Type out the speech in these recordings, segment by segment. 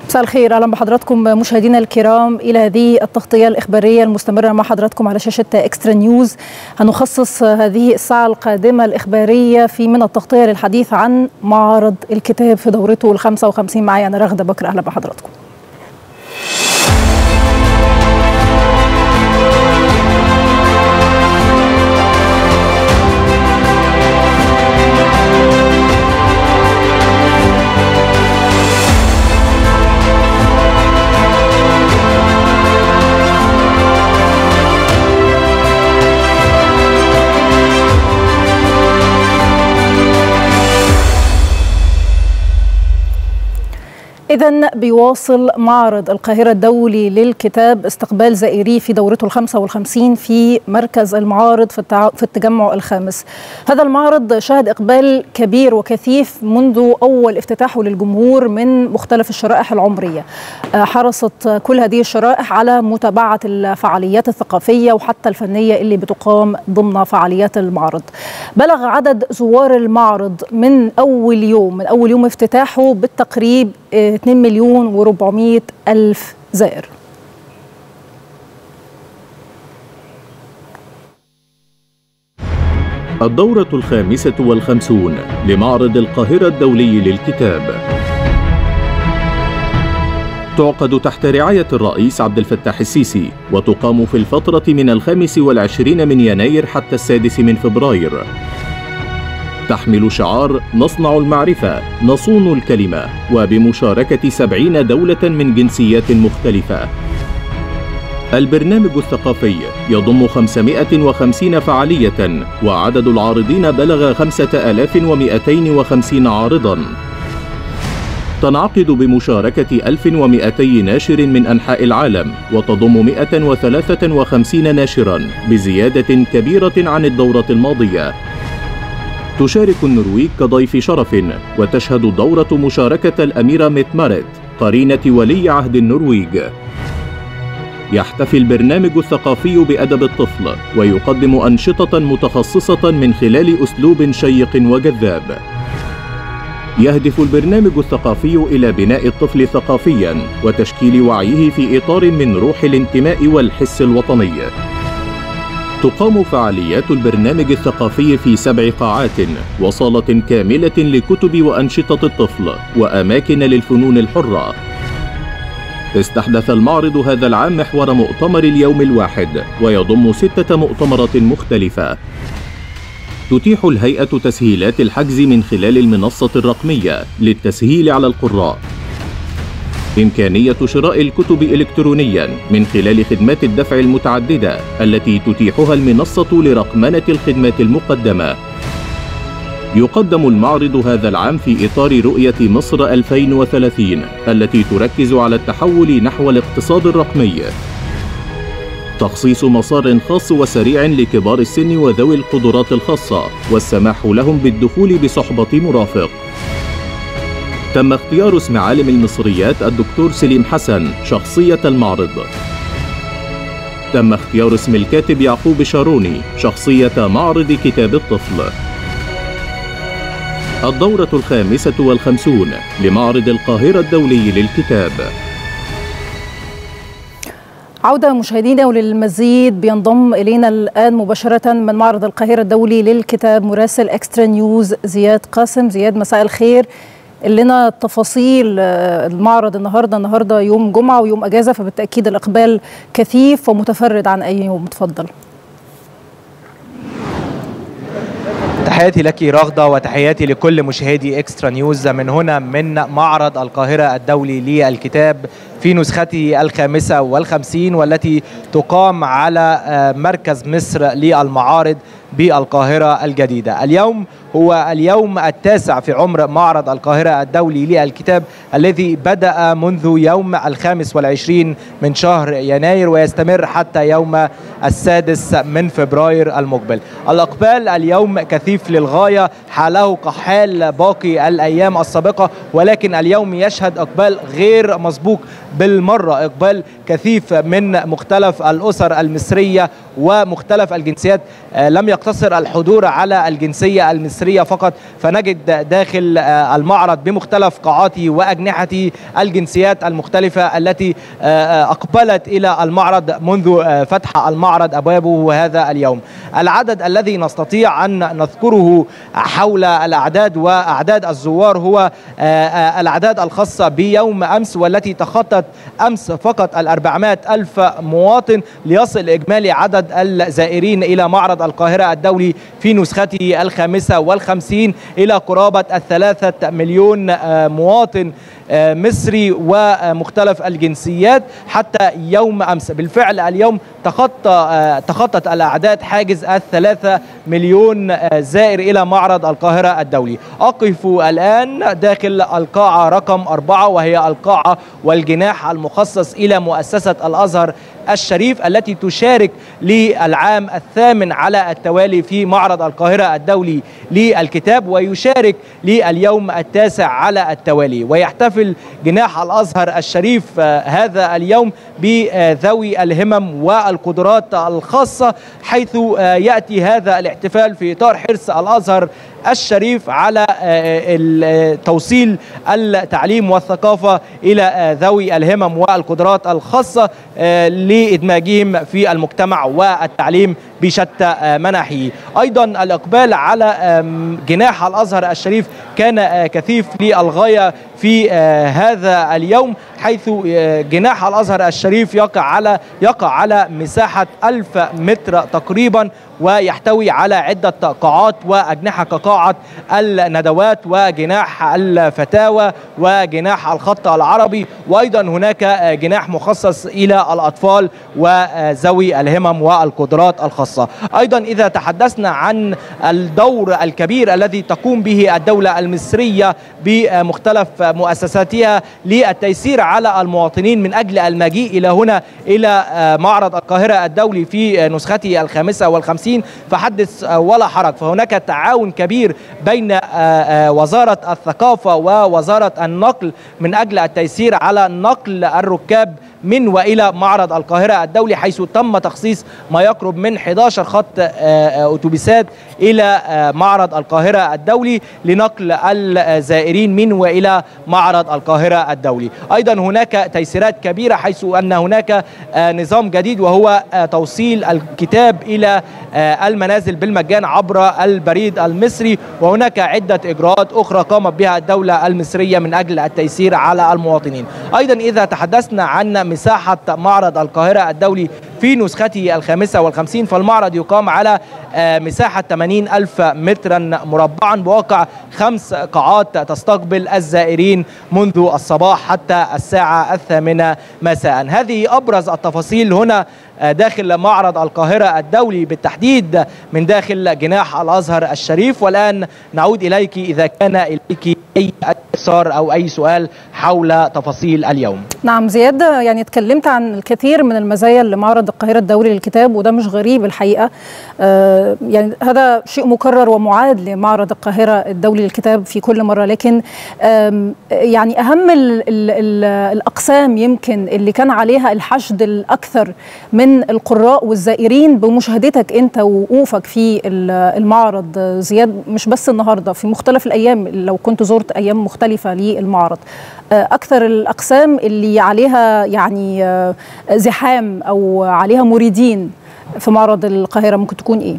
مساء الخير اهلا بحضراتكم مشاهدينا الكرام الى هذه التغطيه الاخباريه المستمره مع حضراتكم على شاشه اكسترا نيوز هنخصص هذه الساعه القادمه الاخباريه في من التغطيه للحديث عن معرض الكتاب في دورته ال 55 معايا انا رغده بكر اهلا بحضراتكم إذا بيواصل معرض القاهرة الدولي للكتاب استقبال زائريه في دورته ال 55 في مركز المعارض في, التع... في التجمع الخامس. هذا المعرض شهد إقبال كبير وكثيف منذ أول افتتاحه للجمهور من مختلف الشرائح العمرية. حرصت كل هذه الشرائح على متابعة الفعاليات الثقافية وحتى الفنية اللي بتقام ضمن فعاليات المعرض. بلغ عدد زوار المعرض من أول يوم من أول يوم افتتاحه بالتقريب 2 مليون و400 ألف زائر الدورة الخامسة والخمسون لمعرض القاهرة الدولي للكتاب تعقد تحت رعاية الرئيس عبد الفتاح السيسي وتقام في الفترة من الخامس والعشرين من يناير حتى السادس من فبراير تحمل شعار نصنع المعرفة نصون الكلمة وبمشاركة سبعين دولة من جنسيات مختلفة البرنامج الثقافي يضم 550 فعالية وعدد العارضين بلغ 5250 عارضاً تنعقد بمشاركة 1200 ناشر من أنحاء العالم وتضم 153 ناشراً بزيادة كبيرة عن الدورة الماضية تشارك النرويج كضيف شرف وتشهد الدورة مشاركة الأميرة ميت قرينة ولي عهد النرويج يحتفي البرنامج الثقافي بأدب الطفل ويقدم أنشطة متخصصة من خلال أسلوب شيق وجذاب يهدف البرنامج الثقافي إلى بناء الطفل ثقافيا وتشكيل وعيه في إطار من روح الانتماء والحس الوطني تقام فعاليات البرنامج الثقافي في سبع قاعات وصالة كاملة لكتب وأنشطة الطفل وأماكن للفنون الحرة استحدث المعرض هذا العام محور مؤتمر اليوم الواحد ويضم ستة مؤتمرات مختلفة تتيح الهيئة تسهيلات الحجز من خلال المنصة الرقمية للتسهيل على القراء إمكانية شراء الكتب إلكترونيا من خلال خدمات الدفع المتعددة التي تتيحها المنصة لرقمنة الخدمات المقدمة يقدم المعرض هذا العام في إطار رؤية مصر 2030 التي تركز على التحول نحو الاقتصاد الرقمي تخصيص مسار خاص وسريع لكبار السن وذوي القدرات الخاصة والسماح لهم بالدخول بصحبة مرافق تم اختيار اسم عالم المصريات الدكتور سليم حسن شخصية المعرض تم اختيار اسم الكاتب يعقوب شاروني شخصية معرض كتاب الطفل الدورة الخامسة والخمسون لمعرض القاهرة الدولي للكتاب عودة مشاهدينا وللمزيد بينضم إلينا الآن مباشرة من معرض القاهرة الدولي للكتاب مراسل إكسترا نيوز زياد قاسم زياد مساء الخير لنا تفاصيل المعرض النهارده النهارده يوم جمعه ويوم اجازه فبالتاكيد الاقبال كثيف ومتفرد عن اي يوم اتفضل تحياتي لك رغدة وتحياتي لكل مشاهدي اكسترا نيوز من هنا من معرض القاهرة الدولي للكتاب في نسخته الخامسة والخمسين والتي تقام على مركز مصر للمعارض بالقاهرة الجديدة اليوم هو اليوم التاسع في عمر معرض القاهرة الدولي للكتاب الذي بدأ منذ يوم الخامس والعشرين من شهر يناير ويستمر حتى يوم السادس من فبراير المقبل الأقبال اليوم كثيف للغاية حاله كحال باقي الأيام السابقة ولكن اليوم يشهد إقبال غير مسبوق بالمرة إقبال كثيف من مختلف الأسر المصرية ومختلف الجنسيات لم يقتصر الحضور على الجنسية المصرية المصرية فقط فنجد داخل المعرض بمختلف قاعاته وأجنحته الجنسيات المختلفة التي أقبلت إلى المعرض منذ فتح المعرض أبوابه هذا اليوم العدد الذي نستطيع أن نذكره حول الأعداد وأعداد الزوار هو الأعداد الخاصة بيوم أمس والتي تخطت أمس فقط الأربعمائة ألف مواطن ليصل إجمالي عدد الزائرين إلى معرض القاهرة الدولي في نسخته الخامسة والخمسين إلى قرابة الثلاثة مليون مواطن مصري ومختلف الجنسيات حتى يوم امس بالفعل اليوم تخطى تخطت الاعداد حاجز الثلاثة مليون زائر الى معرض القاهره الدولي اقف الان داخل القاعه رقم أربعة وهي القاعه والجناح المخصص الى مؤسسه الازهر الشريف التي تشارك للعام الثامن على التوالي في معرض القاهرة الدولي للكتاب ويشارك لليوم التاسع على التوالي ويحتفل جناح الأزهر الشريف هذا اليوم بذوي الهمم والقدرات الخاصة حيث يأتي هذا الاحتفال في إطار حرص الأزهر الشريف على توصيل التعليم والثقافة إلى ذوي الهمم والقدرات الخاصة لإدماجهم في المجتمع والتعليم بشتى مناحيه أيضا الإقبال على جناح الأزهر الشريف كان كثيف للغاية في هذا اليوم حيث جناح الأزهر الشريف يقع على يقع على مساحة ألف متر تقريبا ويحتوي على عدة قاعات وأجنحة كقاعة الندوات وجناح الفتاوى وجناح الخط العربي وأيضا هناك جناح مخصص إلى الأطفال وذوي الهمم والقدرات الخاصة أيضا إذا تحدثنا عن الدور الكبير الذي تقوم به الدولة المصرية بمختلف مؤسساتها للتيسير على المواطنين من أجل المجيء إلى هنا إلى معرض القاهرة الدولي في نسخته الخامسة والخمسين فحدث ولا حرج فهناك تعاون كبير بين وزارة الثقافة ووزارة النقل من أجل التيسير على نقل الركاب من والى معرض القاهره الدولي حيث تم تخصيص ما يقرب من 11 خط اتوبيسات الى معرض القاهره الدولي لنقل الزائرين من والى معرض القاهره الدولي. ايضا هناك تيسيرات كبيره حيث ان هناك نظام جديد وهو توصيل الكتاب الى المنازل بالمجان عبر البريد المصري وهناك عده اجراءات اخرى قامت بها الدوله المصريه من اجل التيسير على المواطنين. ايضا اذا تحدثنا عن مساحة معرض القاهرة الدولي في نسخته الخامسة والخمسين فالمعرض يقام على مساحة 80 ألف مترا مربعا بواقع خمس قاعات تستقبل الزائرين منذ الصباح حتى الساعة الثامنة مساء هذه أبرز التفاصيل هنا داخل معرض القاهرة الدولي بالتحديد من داخل جناح الأزهر الشريف والآن نعود إليك إذا كان إليك أي استفسار أو أي سؤال حول تفاصيل اليوم نعم زياد يعني اتكلمت عن الكثير من المزايا لمعرض القاهرة الدولي للكتاب وده مش غريب الحقيقة آه يعني هذا شيء مكرر ومعاد لمعرض القاهرة الدولي للكتاب في كل مرة لكن يعني أهم ال ال ال الأقسام يمكن اللي كان عليها الحشد الأكثر من القراء والزائرين بمشاهدتك أنت ووقوفك في المعرض زياد مش بس النهاردة في مختلف الأيام لو كنت زرت أيام مختلفة للمعرض أكثر الأقسام اللي عليها يعني زحام أو عليها مريدين في معرض القاهرة ممكن تكون إيه؟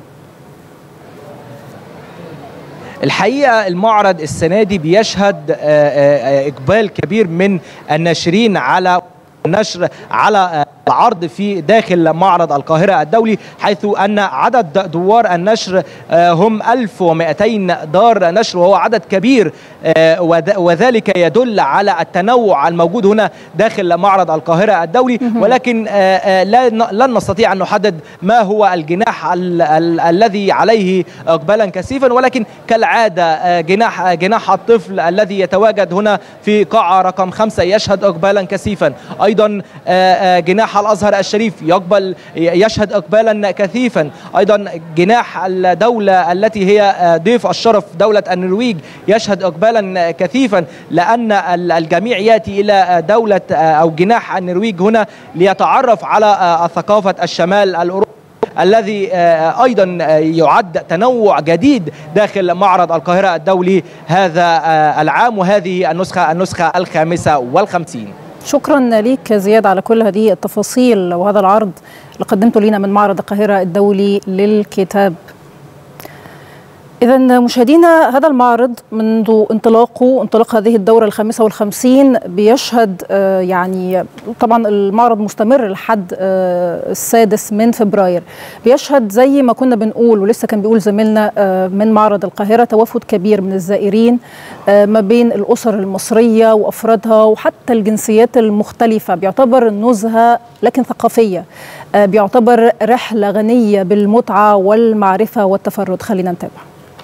الحقيقه المعرض السنه دي بيشهد اقبال كبير من الناشرين على النشر على العرض في داخل معرض القاهرة الدولي حيث أن عدد دوار النشر هم 1200 دار نشر وهو عدد كبير وذلك يدل على التنوع الموجود هنا داخل معرض القاهرة الدولي ولكن لن نستطيع أن نحدد ما هو الجناح ال ال الذي عليه إقبالا كثيفا ولكن كالعادة جناح جناح الطفل الذي يتواجد هنا في قاعة رقم خمسة يشهد إقبالا كثيفا أيضا جناح الازهر الشريف يقبل يشهد اقبالا كثيفا ايضا جناح الدوله التي هي ضيف الشرف دوله النرويج يشهد اقبالا كثيفا لان الجميع ياتي الى دوله او جناح النرويج هنا ليتعرف على ثقافه الشمال الاوروبي الذي أيضا يعد تنوع جديد داخل معرض القاهرة الدولي هذا العام وهذه النسخة النسخة الخامسة والخمسين شكرا ليك زياد على كل هذه التفاصيل وهذا العرض اللي قدمته لنا من معرض القاهرة الدولي للكتاب إذا مشاهدينا هذا المعرض منذ انطلاقه انطلاق هذه الدورة الخامسة والخمسين بيشهد يعني طبعا المعرض مستمر لحد السادس من فبراير بيشهد زي ما كنا بنقول ولسه كان بيقول زميلنا من معرض القاهرة توافد كبير من الزائرين ما بين الأسر المصرية وأفرادها وحتى الجنسيات المختلفة بيعتبر نزهة لكن ثقافية بيعتبر رحلة غنية بالمتعة والمعرفة والتفرد خلينا نتابع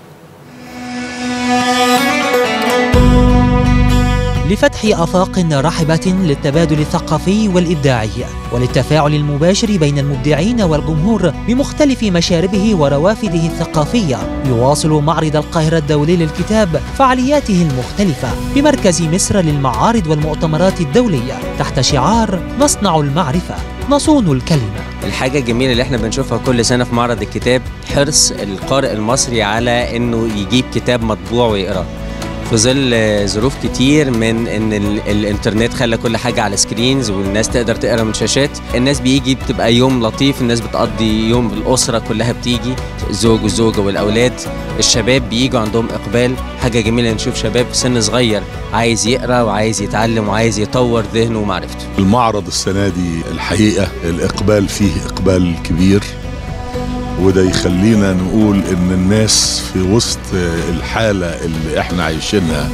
لفتح آفاق رحبة للتبادل الثقافي والإبداعي وللتفاعل المباشر بين المبدعين والجمهور بمختلف مشاربه وروافده الثقافية يواصل معرض القاهرة الدولي للكتاب فعالياته المختلفة بمركز مصر للمعارض والمؤتمرات الدولية تحت شعار نصنع المعرفة نصون الكلمة الحاجة الجميلة اللي احنا بنشوفها كل سنة في معرض الكتاب حرص القارئ المصري على انه يجيب كتاب مطبوع ويقراه في ظل ظروف كتير من ان ال الانترنت خلى كل حاجه على سكرينز والناس تقدر تقرا من شاشات الناس بيجي بتبقى يوم لطيف الناس بتقضي يوم بالاسره كلها بتيجي الزوج والزوجه والاولاد الشباب بيجوا عندهم اقبال حاجه جميله نشوف شباب في سن صغير عايز يقرا وعايز يتعلم وعايز يطور ذهنه ومعرفته المعرض السنه دي الحقيقه الاقبال فيه اقبال كبير وده يخلينا نقول ان الناس في وسط الحالة اللي احنا عايشينها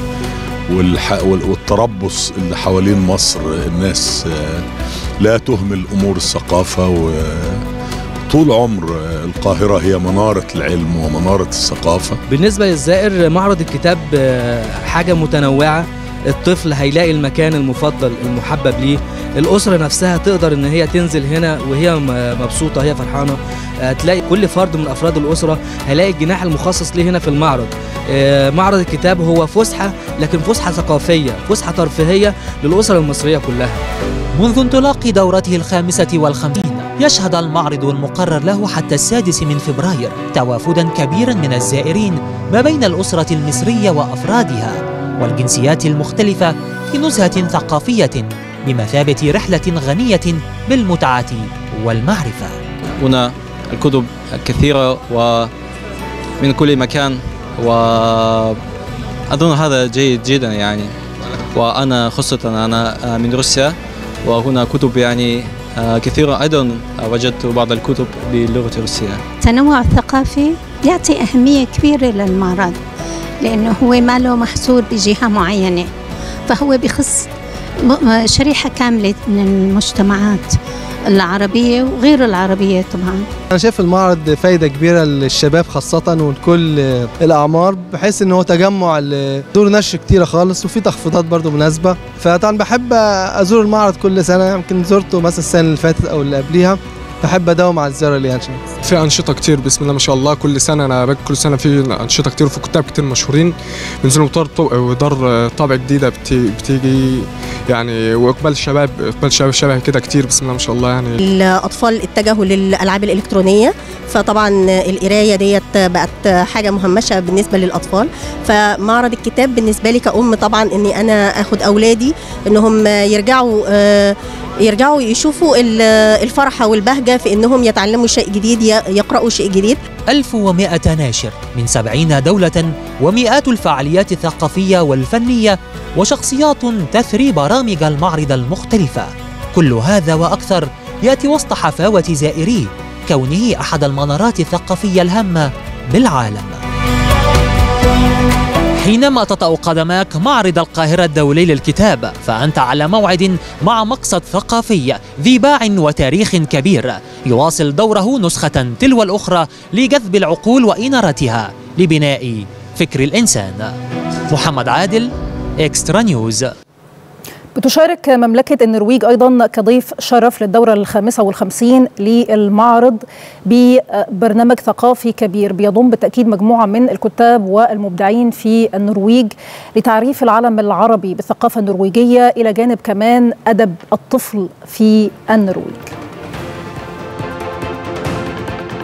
والتربص اللي حوالين مصر الناس لا تهمل امور الثقافة وطول عمر القاهرة هي منارة العلم ومنارة الثقافة بالنسبة للزائر معرض الكتاب حاجة متنوعة الطفل هيلاقي المكان المفضل المحبب ليه الأسرة نفسها تقدر إن هي تنزل هنا وهي مبسوطة هي فرحانة تلاقي كل فرد من أفراد الأسرة هيلاقي الجناح المخصص ليه هنا في المعرض معرض الكتاب هو فسحة لكن فسحة ثقافية فسحة ترفيهية للأسرة المصرية كلها منذ انطلاق دورته الخامسة والخمسين يشهد المعرض المقرر له حتى السادس من فبراير توافدا كبيرا من الزائرين ما بين الأسرة المصرية وأفرادها والجنسيات المختلفة في نزهة ثقافية بمثابة رحلة غنية بالمتعة والمعرفة هنا الكتب الكثيرة ومن كل مكان وأظن هذا جيد جدا يعني وأنا خاصة أنا من روسيا وهنا كتب يعني كثيرة أيضا وجدت بعض الكتب باللغة الروسية التنوع الثقافي يعطي أهمية كبيرة للمعرض لأنه هو ما له محصور بجهة معينة فهو بخص شريحة كاملة من المجتمعات العربية وغير العربية طبعا أنا شايف المعرض فايدة كبيرة للشباب خاصة ولكل الأعمار بحيث إن هو تجمع دور نشر كتيرة خالص وفي تخفيضات برضو مناسبة فطبعا بحب أزور المعرض كل سنة يمكن زرته مثلا السنة اللي فاتت أو اللي قبليها بحب اداوم على الزياره اللي يعني في انشطه كتير بسم الله ما شاء الله كل سنه انا باجي كل سنه في انشطه كتير وفي كتاب كتير مشهورين بينزلوا ودار طابع جديده بتيجي يعني واقبال الشباب اقبال الشباب شبه كده كتير بسم الله ما شاء الله يعني الاطفال اتجهوا للالعاب الالكترونيه فطبعا القرايه ديت بقت حاجه مهمشه بالنسبه للاطفال فمعرض الكتاب بالنسبه لي كأم طبعا اني انا اخد اولادي انهم يرجعوا يرجعوا يشوفوا الفرحة والبهجة في أنهم يتعلموا شيء جديد يقرأوا شيء جديد 1100 ناشر من 70 دولة ومئات الفعاليات الثقافية والفنية وشخصيات تثري برامج المعرض المختلفة كل هذا وأكثر يأتي وسط حفاوة زائريه كونه أحد المنارات الثقافية الهامة بالعالم حينما تطأ قدماك معرض القاهرة الدولي للكتاب فأنت على موعد مع مقصد ثقافي ذي باع وتاريخ كبير يواصل دوره نسخة تلو الأخرى لجذب العقول وإنارتها لبناء فكر الإنسان محمد عادل إكسترا نيوز بتشارك مملكة النرويج أيضا كضيف شرف للدورة الخامسة والخمسين للمعرض ببرنامج ثقافي كبير بيضم بالتأكيد مجموعة من الكتاب والمبدعين في النرويج لتعريف العالم العربي بالثقافة النرويجية إلى جانب كمان أدب الطفل في النرويج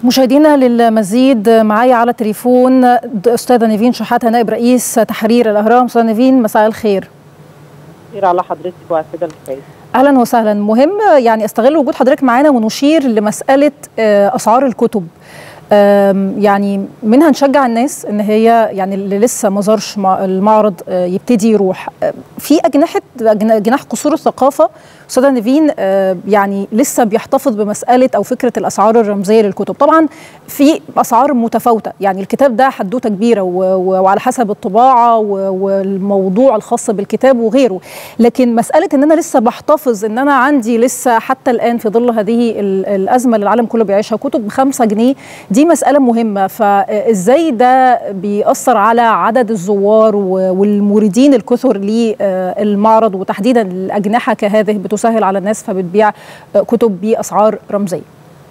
مشاهدينا للمزيد معايا على التليفون استاذه نيفين شحاته نائب رئيس تحرير الاهرام استاذه نيفين مساء الخير خير على حضرتك وعلى الساده المشاهدين اهلا وسهلا مهم يعني استغل وجود حضرتك معانا ونشير لمساله اسعار الكتب يعني منها نشجع الناس ان هي يعني اللي لسه ما زارش المعرض يبتدي يروح في اجنحه جناح قصور الثقافه استاذه نيفين يعني لسه بيحتفظ بمساله او فكره الاسعار الرمزيه للكتب طبعا في اسعار متفاوته يعني الكتاب ده حدوته كبيره وعلى حسب الطباعه والموضوع الخاص بالكتاب وغيره لكن مساله ان انا لسه بحتفظ ان انا عندي لسه حتى الان في ظل هذه الازمه اللي العالم كله بيعيشها كتب ب 5 جنيه دي مساله مهمه فازاي ده بيأثر على عدد الزوار والموردين الكثر للمعرض وتحديدا الاجنحه كهذه بتسهل على الناس فبتبيع كتب باسعار رمزيه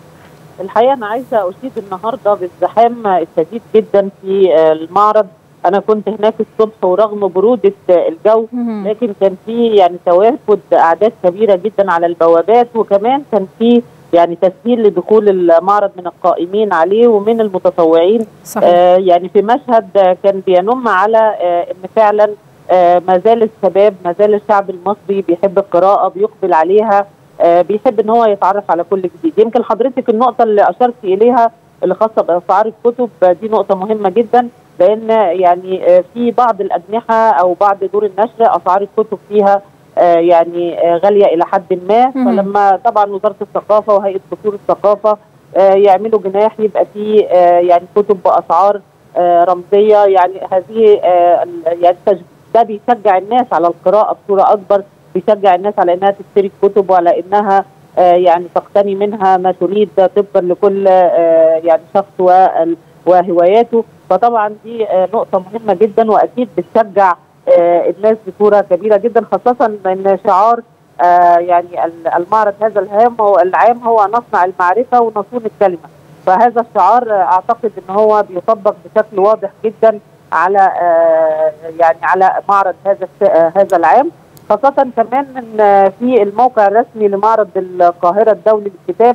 الحقيقه انا عايزه اشيد النهارده بالزحام الشديد جدا في المعرض انا كنت هناك الصبح ورغم بروده الجو لكن كان في يعني توافد اعداد كبيره جدا على البوابات وكمان كان في يعني تسهيل لدخول المعرض من القائمين عليه ومن المتطوعين صحيح. آه يعني في مشهد كان بينم على آه ان فعلا آه ما زال الشباب ما زال الشعب المصري بيحب القراءه بيقبل عليها آه بيحب ان هو يتعرف على كل جديد يمكن حضرتك النقطه اللي اشرت اليها اللي خاصه باسعار الكتب دي نقطه مهمه جدا لان يعني آه في بعض الاجنحه او بعض دور النشر اسعار الكتب فيها آه يعني آه غاليه الى حد ما فلما طبعا وزاره الثقافه وهيئه قصور الثقافه آه يعملوا جناح يبقى فيه يعني كتب باسعار رمزيه يعني هذه يعني ده بيشجع الناس على القراءه بصوره اكبر بيشجع الناس على انها تشتري كتب وعلى انها يعني تقتني منها ما تريد طبقا لكل يعني شخص وهواياته فطبعا دي نقطه مهمه جدا واكيد بتشجع الناس بصوره كبيره جدا خاصه ان شعار يعني المعرض هذا الهام هو العام هو نصنع المعرفه ونصون الكلمه فهذا الشعار اعتقد ان هو بيطبق بشكل واضح جدا على يعني على معرض هذا هذا العام خاصة كمان ان في الموقع الرسمي لمعرض القاهرة الدولي للكتاب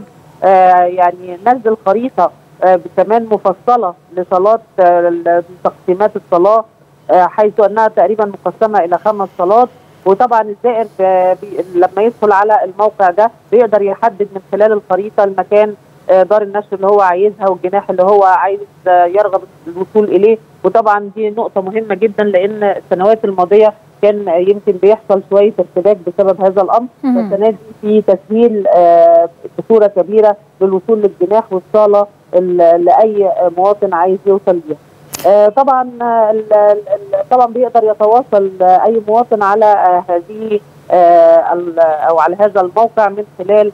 يعني نزل خريطة كمان مفصلة لصلاة تقسيمات الصلاة حيث انها تقريبا مقسمة الى خمس صلات وطبعا الزائر لما يدخل على الموقع ده بيقدر يحدد من خلال الخريطة المكان دار النشر اللي هو عايزها والجناح اللي هو عايز يرغب الوصول اليه وطبعا دي نقطه مهمه جدا لان السنوات الماضيه كان يمكن بيحصل شويه ارتباك بسبب هذا الامر والسنه دي في تسهيل بصوره كبيره للوصول للجناح والصاله لاي مواطن عايز يوصل ليها. آه طبعا ال ال طبعا بيقدر يتواصل آه اي مواطن على آه هذه او على هذا الموقع من خلال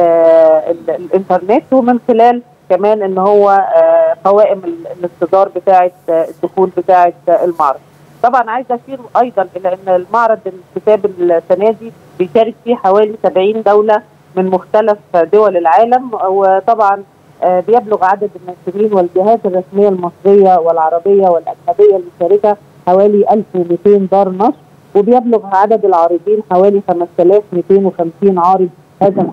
الانترنت ومن خلال كمان ان هو قوائم الاصدار بتاعه الدخول بتاعه المعرض. طبعا عايزه اشير ايضا الى ان المعرض الكتاب السنه دي بيشارك فيه حوالي 70 دوله من مختلف دول العالم وطبعا بيبلغ عدد الناشرين والجهات الرسميه المصريه والعربيه والاجنبيه المشاركه حوالي 1200 دار نشر وبيبلغ عدد العارضين حوالي 5250 عارض هذا العام.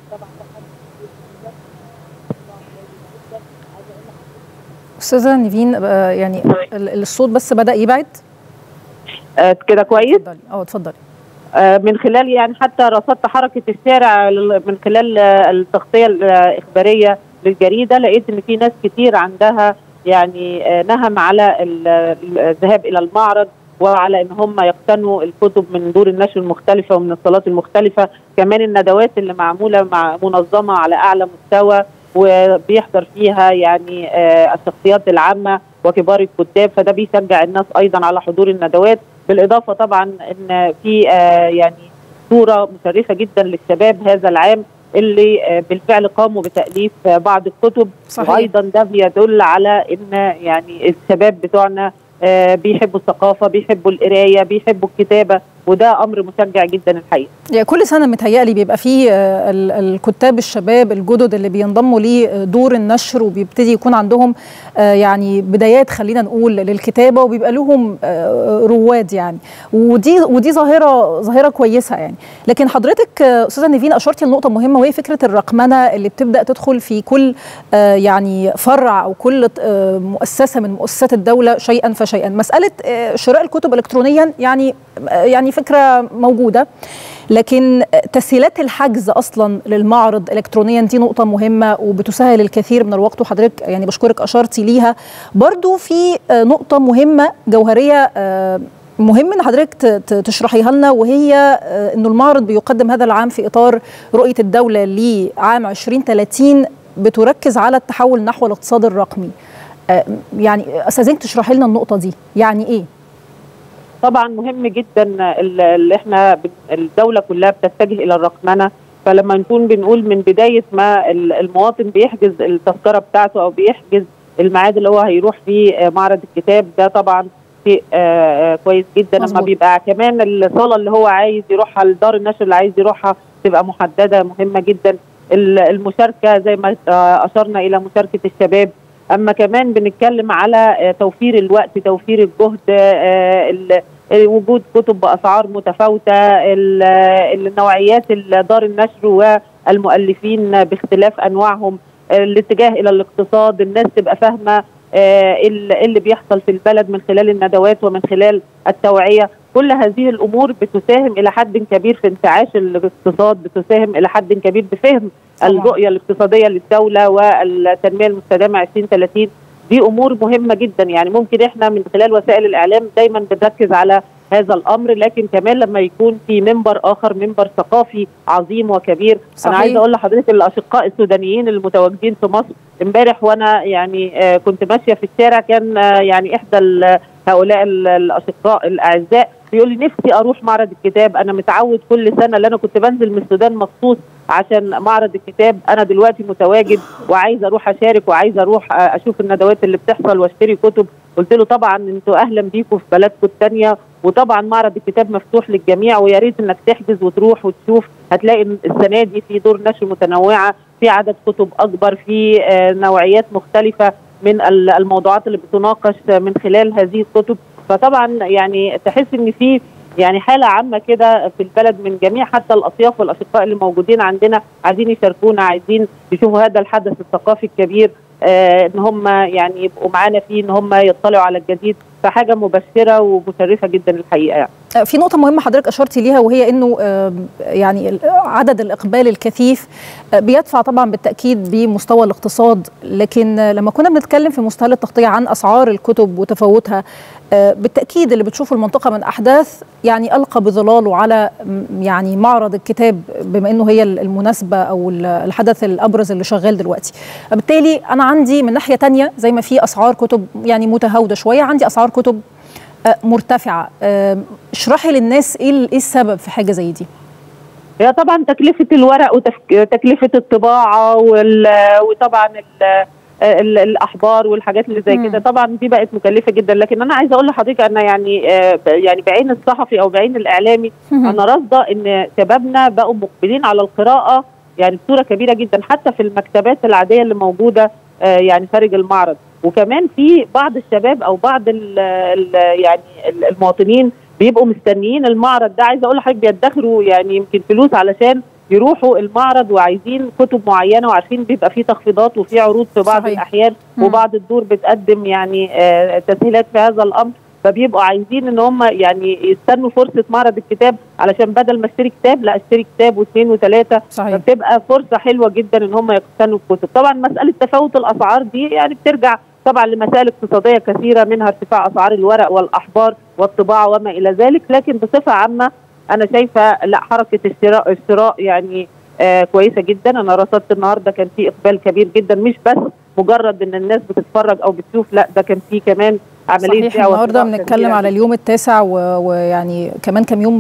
استاذه نيفين يعني الصوت بس بدا يبعد آه كده كويس اتفضلي اه اتفضلي آه من خلال يعني حتى رصدت حركه الشارع من خلال التغطيه الاخباريه للجريده لقيت ان في ناس كتير عندها يعني نهم على الذهاب الى المعرض وعلى ان هم يقتنوا الكتب من دور النشر المختلفه ومن الصالات المختلفه كمان الندوات اللي معموله مع منظمه على اعلى مستوى وبيحضر فيها يعني الشخصيات العامه وكبار الكتاب فده بيشجع الناس ايضا على حضور الندوات بالاضافه طبعا ان في يعني صوره مشرفه جدا للشباب هذا العام اللي بالفعل قاموا بتاليف بعض الكتب صحيح. وايضا ده بيدل على ان يعني الشباب بتوعنا بيحبوا الثقافه بيحبوا القرايه بيحبوا الكتابه وده امر مشجع جدا الحقيقه يعني كل سنه متهيألي بيبقى فيه آه، ال- الكتاب الشباب الجدد اللي بينضموا لدور النشر وبيبتدي يكون عندهم آه، يعني بدايات خلينا نقول للكتابه وبيبقى لهم آه، رواد يعني ودي ودي ظاهره ظاهره كويسه يعني لكن حضرتك آه، استاذه نيفين اشرتي لنقطه مهمه وهي فكره الرقمنه اللي بتبدا تدخل في كل آه، يعني فرع او كل آه، مؤسسه من مؤسسات الدوله شيئا فشيئا مساله آه، شراء الكتب الكترونيا يعني آه، يعني فكره موجوده لكن تسهيلات الحجز اصلا للمعرض الكترونيا دي نقطه مهمه وبتسهل الكثير من الوقت وحضرتك يعني بشكرك اشرتي ليها برضو في آه، نقطه مهمه جوهريه آه، مهم ان حضرتك ت- ت- تشرحيها لنا وهي آه، انه المعرض بيقدم هذا العام في اطار رؤيه الدوله لعام 2030 بتركز على التحول نحو الاقتصاد الرقمي آه، يعني استاذنك تشرحي لنا النقطه دي يعني ايه طبعا مهم جدا ال- اللي احنا بن- الدوله كلها بتتجه الى الرقمنه فلما نكون بنقول من بدايه ما ال- المواطن بيحجز التذكره بتاعته او بيحجز الميعاد اللي هو هيروح فيه آه، معرض الكتاب ده طبعا شيء آه، آه، كويس جدا لما مظبوط. بيبقى كمان الصاله اللي هو عايز يروحها الدار النشر اللي عايز يروحها تبقى محدده مهمه جدا ال- المشاركه زي ما آه، اشرنا الى مشاركه الشباب اما كمان بنتكلم على آه، توفير الوقت توفير الجهد آه، ال- وجود كتب باسعار متفاوته ال- النوعيات دار النشر والمؤلفين باختلاف انواعهم الاتجاه الى الاقتصاد الناس تبقى فاهمه آه، ال- اللي بيحصل في البلد من خلال الندوات ومن خلال التوعيه كل هذه الامور بتساهم الى حد كبير في انتعاش الاقتصاد بتساهم الى حد كبير بفهم طبعاً. الرؤيه الاقتصاديه للدوله والتنميه المستدامه 2030 دي امور مهمه جدا يعني ممكن احنا من خلال وسائل الاعلام دايما بنركز على هذا الامر لكن كمان لما يكون في منبر اخر منبر ثقافي عظيم وكبير صحيح. انا عايزه اقول لحضرتك الاشقاء السودانيين المتواجدين في مصر امبارح وانا يعني آه كنت ماشيه في الشارع كان آه يعني احدى ال- هؤلاء ال- الاشقاء الاعزاء بيقول لي نفسي اروح معرض الكتاب انا متعود كل سنه اللي انا كنت بنزل من السودان مخصوص عشان معرض الكتاب انا دلوقتي متواجد وعايزه اروح اشارك وعايزه اروح آه، اشوف الندوات اللي بتحصل واشتري كتب قلت له طبعا انتوا اهلا بيكم في بلدكم الثانيه وطبعا معرض الكتاب مفتوح للجميع ويا ريت انك تحجز وتروح وتشوف هتلاقي إن السنه دي في دور نشر متنوعه في عدد كتب اكبر في آه، نوعيات مختلفه من ال- الموضوعات اللي بتناقش من خلال هذه الكتب فطبعا يعني تحس ان في يعني حاله عامه كده في البلد من جميع حتى الاطياف والاشقاء اللي موجودين عندنا عايزين يشاركونا عايزين يشوفوا هذا الحدث الثقافي الكبير آه ان هم يعني يبقوا معانا فيه ان هم يطلعوا على الجديد فحاجه مبشره ومشرفه جدا الحقيقه يعني. آه، في نقطة مهمة حضرتك أشرتي ليها وهي أنه آه، يعني ال- عدد الإقبال الكثيف آه، بيدفع طبعا بالتأكيد بمستوى الاقتصاد لكن آه، لما كنا بنتكلم في مستهل التغطية عن أسعار الكتب وتفاوتها آه، بالتأكيد اللي بتشوفه المنطقة من أحداث يعني ألقى بظلاله على م- يعني معرض الكتاب بما أنه هي المناسبة أو ال- الحدث الأبرز اللي شغال دلوقتي بالتالي أنا عندي من ناحية تانية زي ما في أسعار كتب يعني متهاودة شوية عندي أسعار كتب آه، مرتفعة آه، اشرحي للناس ايه ال- إيه السبب في حاجة زي دي هي طبعا تكلفه الورق وتكلفه الطباعه وال- وطبعا ال- ال- الاحبار والحاجات اللي زي مم. كده طبعا دي بقت مكلفه جدا لكن انا عايزه اقول لحضرتك انا يعني آه، ب- يعني بعين الصحفي او بعين الاعلامي انا راصده ان شبابنا بقوا مقبلين على القراءه يعني بصوره كبيره جدا حتى في المكتبات العاديه اللي موجوده آه، يعني خارج المعرض وكمان في بعض الشباب او بعض ال ال يعني ال- المواطنين بيبقوا مستنيين المعرض ده عايزه اقول لحضرتك بيدخروا يعني يمكن فلوس علشان يروحوا المعرض وعايزين كتب معينه وعارفين بيبقى فيه تخفيضات وفي عروض في بعض صحيح. الاحيان مم. وبعض الدور بتقدم يعني آه، تسهيلات في هذا الامر فبيبقوا عايزين ان هم يعني يستنوا فرصه معرض الكتاب علشان بدل ما اشتري كتاب لا اشتري كتاب واثنين وثلاثه صحيح. فبتبقى فرصه حلوه جدا ان هم يقتنوا الكتب طبعا مساله تفاوت الاسعار دي يعني بترجع طبعا لمسائل اقتصاديه كثيره منها ارتفاع اسعار الورق والاحبار والطباعه وما الى ذلك لكن بصفه عامه انا شايفه لا حركه الشراء الشراء يعني آه كويسه جدا انا رصدت النهارده كان في اقبال كبير جدا مش بس مجرد ان الناس بتتفرج او بتشوف لا ده كان في كمان عمليه صحيح بيع النهارده وشراء بنتكلم كبيرة على اليوم التاسع و- ويعني كمان كم يوم م-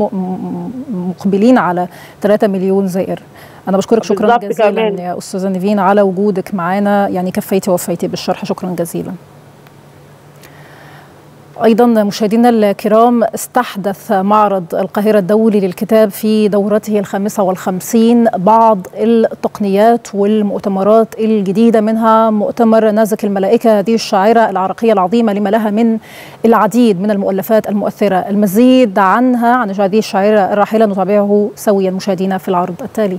م- مقبلين على 3 مليون زائر انا بشكرك شكرا بالظبط جزيلا كمان. يا استاذه نيفين على وجودك معانا يعني كفيتي ووفيتي بالشرح شكرا جزيلا أيضا مشاهدينا الكرام استحدث معرض القاهرة الدولي للكتاب في دورته الخامسة والخمسين بعض التقنيات والمؤتمرات الجديدة منها مؤتمر نازك الملائكة هذه الشاعرة العراقية العظيمة لما لها من العديد من المؤلفات المؤثرة المزيد عنها عن هذه الشاعرة الراحلة نتابعه سويا مشاهدينا في العرض التالي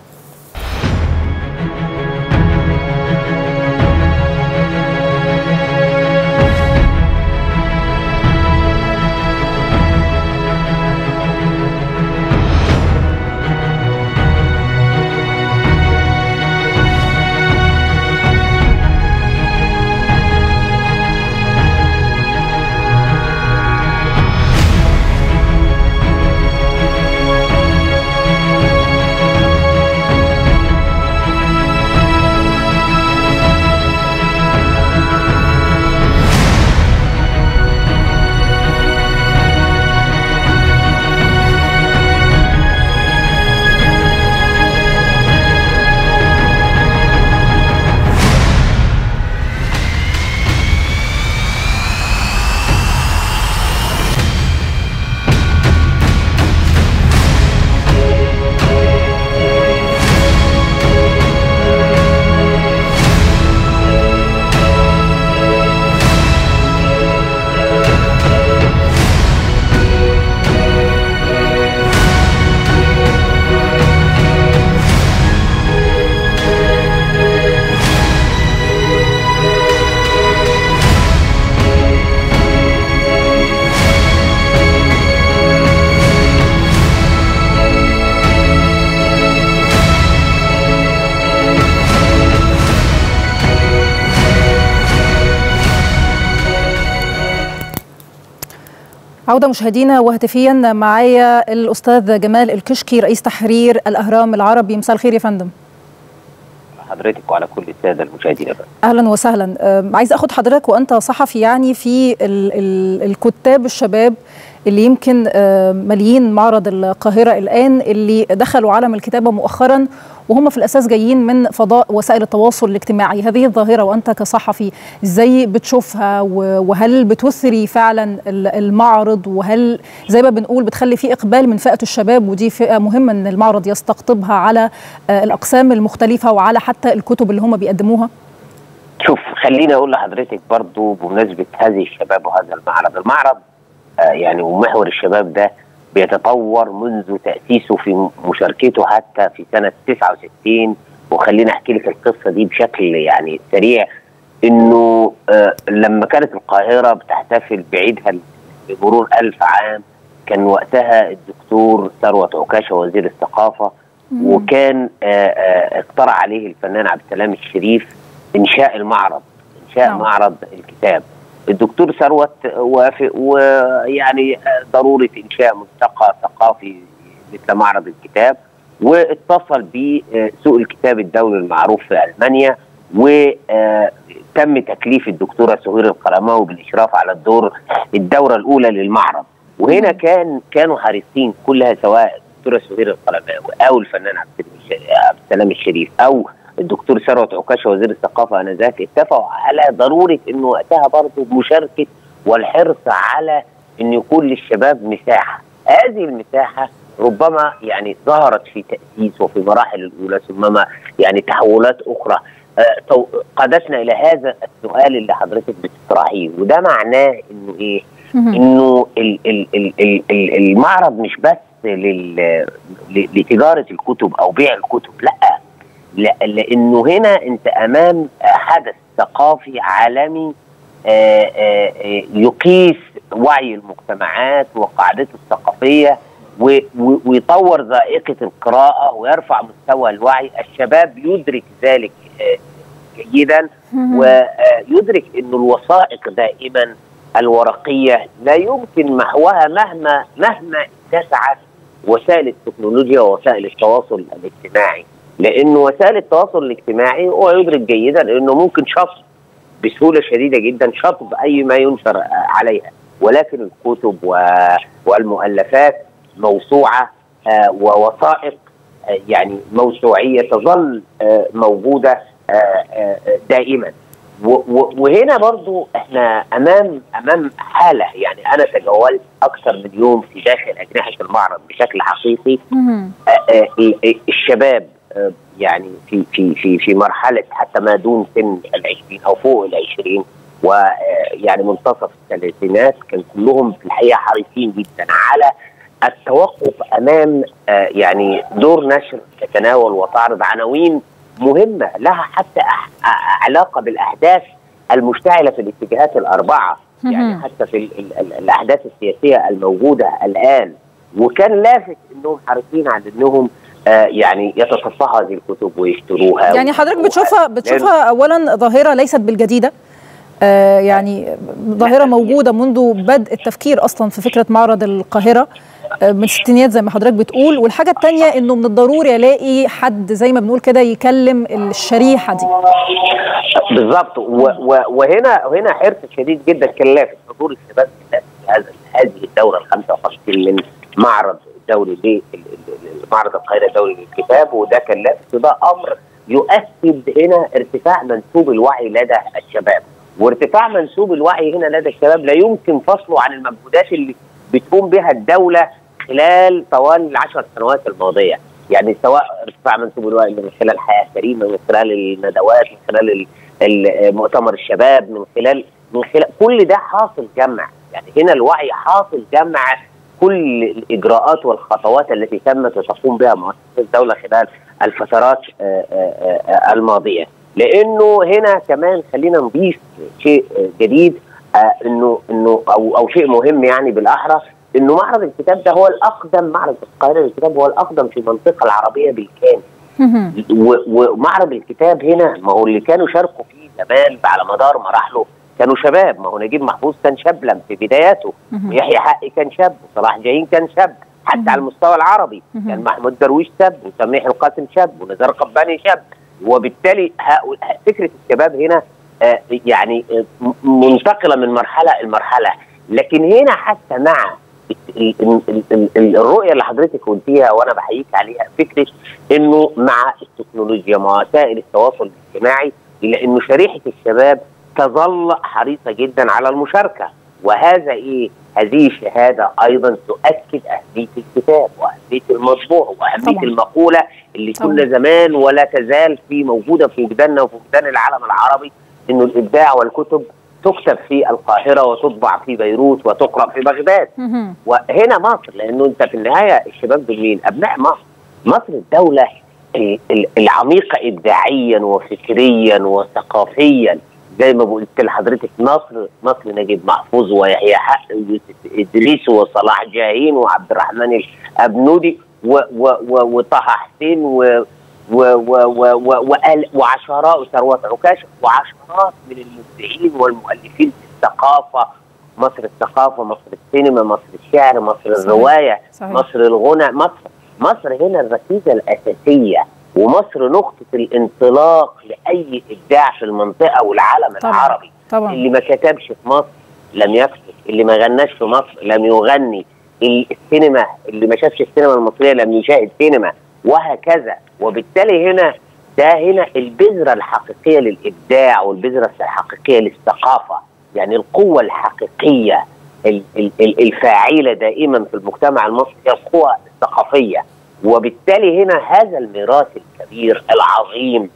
عودة مشاهدينا وهاتفيا معايا الأستاذ جمال الكشكي رئيس تحرير الأهرام العربي مساء الخير يا فندم حضرتك وعلى كل الساده المشاهدين اهلا وسهلا عايز اخد حضرتك وانت صحفي يعني في ال ال الكتاب الشباب اللي يمكن ماليين معرض القاهره الان اللي دخلوا عالم الكتابه مؤخرا وهم في الاساس جايين من فضاء وسائل التواصل الاجتماعي هذه الظاهره وانت كصحفي ازاي بتشوفها وهل بتثري فعلا المعرض وهل زي ما بنقول بتخلي في اقبال من فئه الشباب ودي فئه مهمه ان المعرض يستقطبها على الاقسام المختلفه وعلى حتى الكتب اللي هم بيقدموها شوف خليني اقول لحضرتك برضو بمناسبه هذه الشباب وهذا المعرض المعرض آه يعني ومحور الشباب ده بيتطور منذ تأسيسه في مشاركته حتى في سنة 69 وخليني أحكي لك القصة دي بشكل يعني سريع إنه آه لما كانت القاهرة بتحتفل بعيدها بمرور ألف عام كان وقتها الدكتور ثروت عكاشة وزير الثقافة مم. وكان آه آه اقترح عليه الفنان عبد السلام الشريف إنشاء المعرض إنشاء مم. معرض الكتاب الدكتور ثروت وافق ويعني ضروره انشاء ملتقى ثقافي مثل معرض الكتاب واتصل بسوق الكتاب الدولي المعروف في المانيا وتم تكليف الدكتوره سهير القلماوي بالاشراف على الدور الدوره الاولى للمعرض وهنا كان كانوا حريصين كلها سواء الدكتوره سهير القلماوي او الفنان عبد السلام الشريف او الدكتور ثروت عكاشه وزير الثقافه انذاك اتفقوا على ضروره انه وقتها برضه مشاركه والحرص على ان يكون للشباب مساحه، هذه المساحه ربما يعني ظهرت في تاسيس وفي مراحل الاولى ثم يعني تحولات اخرى آه قادتنا الى هذا السؤال اللي حضرتك بتطرحيه وده معناه انه ايه؟ انه ال ال ال ال ال المعرض مش بس لل لتجاره الكتب او بيع الكتب لا لانه هنا انت امام حدث ثقافي عالمي آآ آآ يقيس وعي المجتمعات وقاعدته الثقافيه ويطور ذائقه القراءه ويرفع مستوى الوعي الشباب يدرك ذلك جيدا ويدرك ان الوثائق دائما الورقيه لا يمكن محوها مهما مهما اتسعت وسائل التكنولوجيا ووسائل التواصل الاجتماعي لانه وسائل التواصل الاجتماعي هو يدرك جيدا انه ممكن شطب بسهوله شديده جدا شطب اي ما ينشر عليها ولكن الكتب والمؤلفات موسوعه ووثائق يعني موسوعيه تظل موجوده دائما وهنا برضو احنا امام امام حاله يعني انا تجولت اكثر من يوم في داخل اجنحه المعرض بشكل حقيقي آه، آه، الشباب آه، يعني في في في في مرحله حتى ما دون سن العشرين او فوق العشرين ويعني منتصف الثلاثينات كان كلهم في الحقيقه حريصين جدا على التوقف امام آه، يعني دور نشر تتناول وتعرض عناوين مهمه لها حتى أح- أ- علاقه بالاحداث المشتعله في الاتجاهات الاربعه يعني حتى في ال ال ال الاحداث السياسيه الموجوده الان وكان لافت انهم حريصين على انهم آه يعني يتصفحوا هذه الكتب ويشتروها يعني حضرتك ويقروها. بتشوفها بتشوفها اولا ظاهره ليست بالجديده آه يعني ظاهره موجوده منذ بدء التفكير اصلا في فكره معرض القاهره آه من الستينيات زي ما حضرتك بتقول والحاجه الثانيه انه من الضروري الاقي حد زي ما بنقول كده يكلم الشريحه دي بالظبط و- و- وهنا وهنا حرص شديد جدا كان لافت حضور الشباب في هذا هذه الدوره ال 55 من معرض الدولي ل معرض القاهره الدولي للكتاب وده كان لافت وده امر يؤكد هنا ارتفاع منسوب الوعي لدى الشباب وارتفاع منسوب الوعي هنا لدى الشباب لا يمكن فصله عن المجهودات اللي بتقوم بها الدوله خلال طوال العشر سنوات الماضيه يعني سواء ارتفاع منسوب الوعي من خلال حياه كريمه من خلال الندوات من خلال ال- ال- مؤتمر الشباب من خلال من خلال كل ده حاصل جمع يعني هنا الوعي حاصل جمع كل الاجراءات والخطوات التي تمت وتقوم بها مؤسسه الدوله خلال الفترات آه، آه، آه، الماضيه لانه هنا كمان خلينا نضيف شيء آه، جديد آه، انه انه او او شيء مهم يعني بالاحرى انه معرض الكتاب ده هو الاقدم معرض القاهره للكتاب هو الاقدم في المنطقه العربيه بالكامل و- ومعرض الكتاب هنا ما هو اللي كانوا شاركوا فيه زمان على مدار مراحله كانوا شباب ما هو نجيب محفوظ كان شاب لم في بداياته ويحيى حقي كان شاب وصلاح جاهين كان شاب حتى على المستوى العربي كان محمود درويش شاب وسميح القاسم شاب ونزار قباني شاب وبالتالي هؤلاء- فكره الشباب هنا آه، يعني آه، م- منتقله من مرحله لمرحله لكن هنا حتى مع ال- ال- ال- ال- ال- الرؤيه اللي حضرتك قلتيها وانا بحييك عليها فكره انه مع التكنولوجيا مع وسائل التواصل الاجتماعي الا انه شريحه الشباب تظل حريصه جدا على المشاركه وهذا ايه؟ هذه شهاده ايضا تؤكد اهميه الكتاب واهميه المطبوع واهميه طبعاً. المقوله اللي طبعاً. كنا زمان ولا تزال في موجوده في وجداننا وفي وجدان العالم العربي انه الابداع والكتب تكتب في القاهره وتطبع في بيروت وتقرا في بغداد وهنا مصر لانه انت في النهايه الشباب دول مين؟ ابناء مصر. مصر الدوله ال- ال- العميقه ابداعيا وفكريا وثقافيا زي ما قلت لحضرتك مصر مصر نجيب محفوظ ويحيى حق ويوسف ادريس وصلاح جاهين وعبد الرحمن الابنودي و- و- و- وطه حسين و و و و و وآل- وعشرات وثروات عكاش وعشرات من المبدعين والمؤلفين في الثقافه مصر الثقافه مصر السينما مصر الشعر مصر صحيح. الروايه صحيح. مصر الغنى مصر مصر هنا الركيزه الاساسيه ومصر نقطه الانطلاق لاي ابداع في المنطقه والعالم طبعاً. العربي طبعا اللي ما كتبش في مصر لم يكتب اللي ما غناش في مصر لم يغني ال- السينما اللي ما شافش السينما المصريه لم يشاهد سينما وهكذا وبالتالي هنا ده هنا البذره الحقيقيه للابداع والبذره الحقيقيه للثقافه يعني القوه الحقيقيه ال- ال- ال- الفاعله دائما في المجتمع المصري هي القوى الثقافيه وبالتالي هنا هذا الميراث الكبير العظيم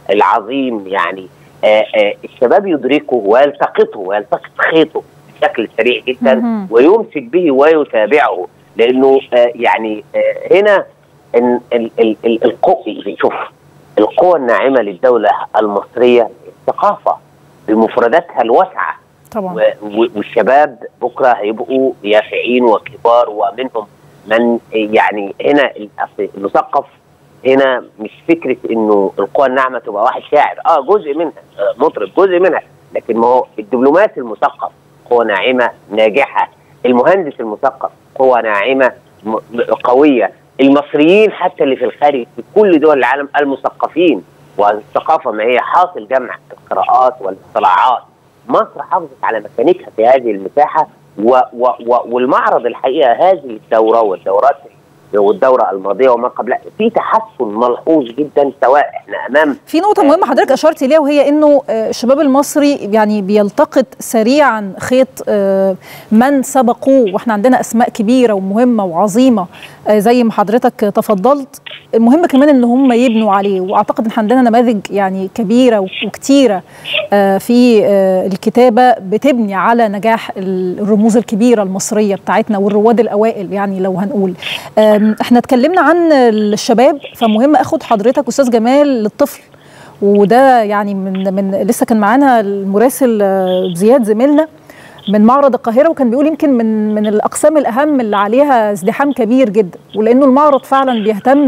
العظيم يعني آه آه الشباب يدركه ويلتقطه ويلتقط خيطه بشكل سريع جدا مهم. ويمسك به ويتابعه لانه آه يعني آه هنا ال- ال- ال- ال- القوة شوف القوة الناعمة للدولة المصرية الثقافة بمفرداتها الواسعة طبعا و- و- والشباب بكره هيبقوا يافعين وكبار ومنهم من يعني هنا الأصل- المثقف هنا مش فكره انه القوى الناعمه تبقى واحد شاعر اه جزء منها آه مطرب جزء منها لكن ما هو الدبلوماسي المثقف قوه ناعمه ناجحه المهندس المثقف قوه ناعمه م- م- قويه المصريين حتى اللي في الخارج في كل دول العالم المثقفين والثقافه ما هي حاصل جمع القراءات والاطلاعات مصر حافظت على مكانتها في هذه المساحه و و و والمعرض الحقيقه هذه الدوره والدورات والدوره الماضيه وما قبلها في تحسن ملحوظ جدا سواء احنا امام في نقطة مهمة حضرتك أشرت إليها وهي إنه آه، الشباب المصري يعني بيلتقط سريعا خيط آه، من سبقوه وإحنا عندنا أسماء كبيرة ومهمة وعظيمة آه، زي ما حضرتك تفضلت المهم كمان إن هم يبنوا عليه وأعتقد إن عندنا نماذج يعني كبيرة وكتيرة آه، في آه، الكتابة بتبني على نجاح الرموز الكبيرة المصرية بتاعتنا والرواد الأوائل يعني لو هنقول آم، إحنا اتكلمنا عن الشباب فمهم أخد حضرتك أستاذ جمال للطفل وده يعني من من لسه كان معانا المراسل آه، زياد زميلنا من معرض القاهره وكان بيقول يمكن من من الاقسام الاهم اللي عليها ازدحام كبير جدا ولانه المعرض فعلا بيهتم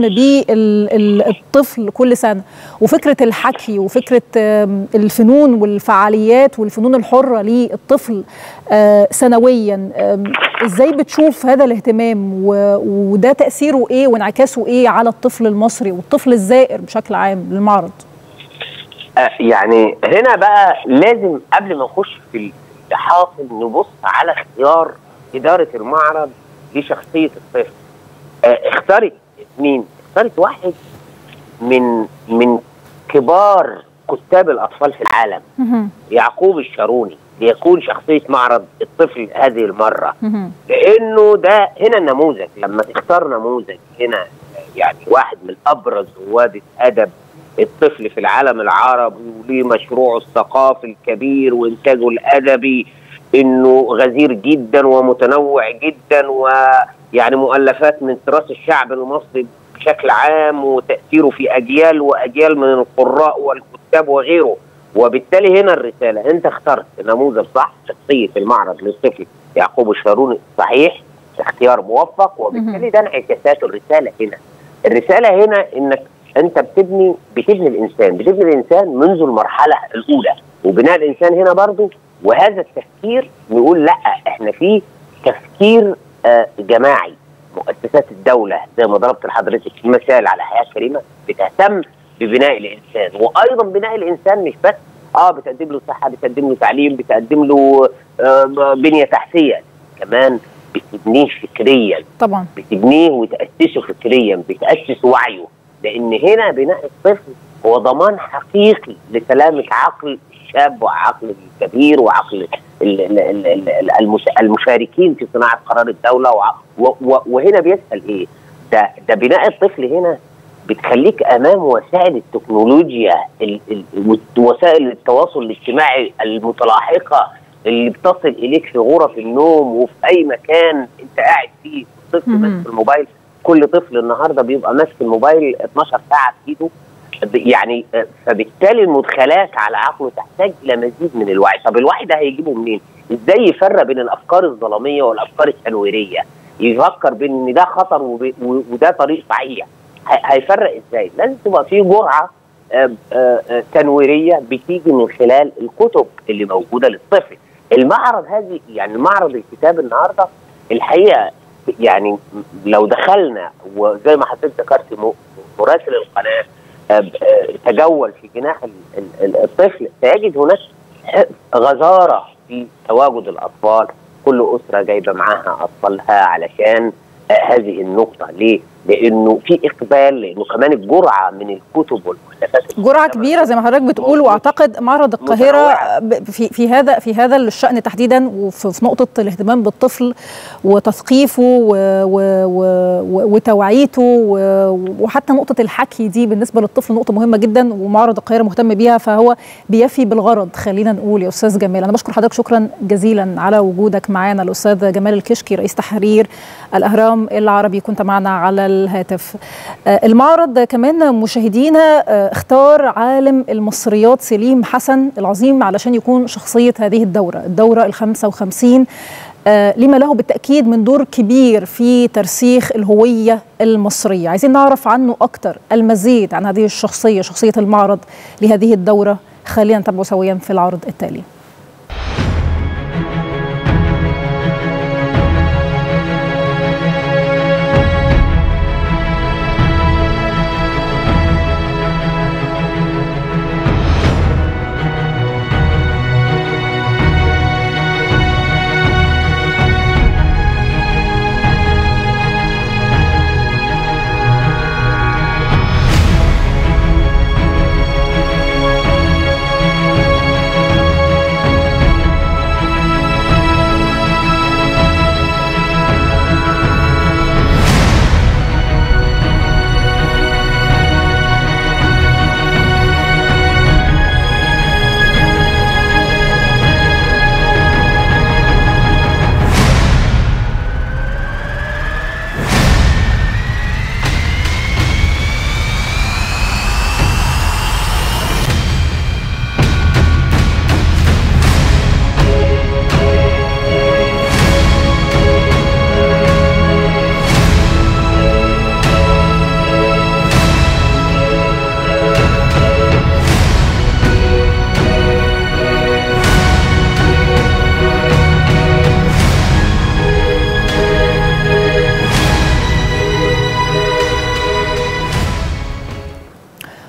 بالطفل كل سنه وفكره الحكي وفكره آم، الفنون والفعاليات والفنون الحره للطفل آه، سنويا آم، ازاي بتشوف هذا الاهتمام و- وده تاثيره ايه وانعكاسه ايه على الطفل المصري والطفل الزائر بشكل عام للمعرض آه، يعني هنا بقى لازم قبل ما نخش في الحاصل نبص على اختيار اداره المعرض لشخصيه الطفل آه، اختارت مين؟ اختارت واحد من من كبار كتاب الاطفال في العالم يعقوب الشاروني ليكون شخصيه معرض الطفل هذه المره لانه ده هنا النموذج لما تختار نموذج هنا يعني واحد من ابرز رواد الادب الطفل في العالم العربي وليه مشروعه الثقافي الكبير وانتاجه الادبي انه غزير جدا ومتنوع جدا ويعني مؤلفات من تراث الشعب المصري بشكل عام وتاثيره في اجيال واجيال من القراء والكتاب وغيره وبالتالي هنا الرساله انت اخترت نموذج صح شخصيه المعرض للطفل يعقوب الشاروني صحيح اختيار موفق وبالتالي ده انعكاسات الرساله هنا الرساله هنا انك انت بتبني بتبني الانسان بتبني الانسان منذ المرحله الاولى وبناء الانسان هنا برضو وهذا التفكير نقول لا احنا في تفكير آه جماعي مؤسسات الدوله زي ما ضربت لحضرتك مثال على حياه كريمه بتهتم ببناء الانسان وايضا بناء الانسان مش بس اه بتقدم له صحه بتقدم له تعليم بتقدم له آه بنيه تحتيه كمان بتبنيه فكريا طبعا بتبنيه وتاسسه فكريا بتاسس وعيه لان هنا بناء الطفل هو ضمان حقيقي لسلامه عقل الشاب وعقل الكبير وعقل ال- ال- ال- ال- المش- المشاركين في صناعه قرار الدوله وع- و- و- وهنا بيسال ايه؟ ده ده بناء الطفل هنا بتخليك امام وسائل التكنولوجيا ال- ال- وسائل التواصل الاجتماعي المتلاحقه اللي بتصل اليك في غرف النوم وفي اي مكان انت قاعد فيه الطفل ماسك الموبايل كل طفل النهارده بيبقى ماسك الموبايل 12 ساعه في ايده ب- يعني آه، فبالتالي المدخلات على عقله تحتاج الى مزيد من الوعي، طب الوعي ده هيجيبه منين؟ ازاي يفرق بين الافكار الظلاميه والافكار التنويريه؟ يفكر بين ان ده خطر وب- و- وده طريق صحيح. ه- هيفرق ازاي؟ لازم تبقى في جرعه آه، آه، آه، تنويريه بتيجي من خلال الكتب اللي موجوده للطفل. المعرض هذه يعني معرض الكتاب النهارده الحقيقه يعني لو دخلنا وزي ما حضرتك ذكرت م- مراسل القناه آه، ب- آه، تجول في جناح ال- ال- ال- الطفل سيجد هناك ح- غزاره في تواجد الاطفال كل اسره جايبه معاها اطفالها علشان آه، هذه النقطه ليه؟ لانه في اقبال لانه كمان الجرعه من الكتب والمؤلفات جرعه كبيره زي ما حضرتك بتقول واعتقد معرض القاهره ب- في في هذا في هذا الشان تحديدا وفي في نقطه الاهتمام بالطفل وتثقيفه و- و- و- وتوعيته و- وحتى نقطه الحكي دي بالنسبه للطفل نقطه مهمه جدا ومعرض القاهره مهتم بيها فهو بيفي بالغرض خلينا نقول يا استاذ جمال انا بشكر حضرتك شكرا جزيلا على وجودك معانا الاستاذ جمال الكشكي رئيس تحرير الاهرام العربي كنت معنا على الهاتف آه، المعرض كمان مشاهدينا آه، اختار عالم المصريات سليم حسن العظيم علشان يكون شخصية هذه الدورة الدورة الخمسة وخمسين آه، لما له بالتأكيد من دور كبير في ترسيخ الهوية المصرية عايزين نعرف عنه أكتر المزيد عن هذه الشخصية شخصية المعرض لهذه الدورة خلينا نتابعه سويا في العرض التالي